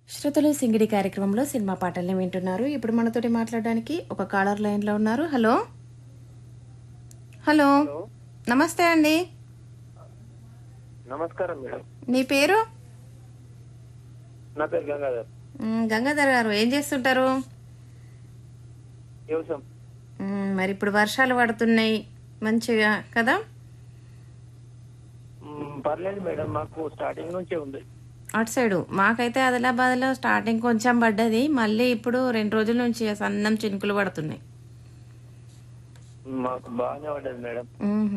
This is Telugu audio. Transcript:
శ్రోతలు సింగిడి కార్యక్రమంలో సినిమా పాటల్ని వింటున్నారు ఇప్పుడు మనతోటి మాట్లాడడానికి ఒక కాలర్ లైన్లో ఉన్నారు హలో హలో నమస్తే అండి నమస్కారం మేడం మీ పేరు నా పేరు గంగాధర్ మ్, గంగాధర్ గారు ఏం చేస్తుంటారు వ్యవసాయం మ్, మరి ఇప్పుడు వర్షాలు పడుతున్నాయి మంచిగా కదా మ్, పర్లేదు మేడం మాకు స్టార్టింగ్ నుంచే ఉంది అటు సైడు మాకైతే ఆదిలాబాద్లో స్టార్టింగ్ కొంచెం పడ్డది మళ్ళీ ఇప్పుడు రెండు రోజుల నుంచి సన్నం చినుకులు పడుతున్నాయి మాకు బాగానే పడ్డది మేడం మ్,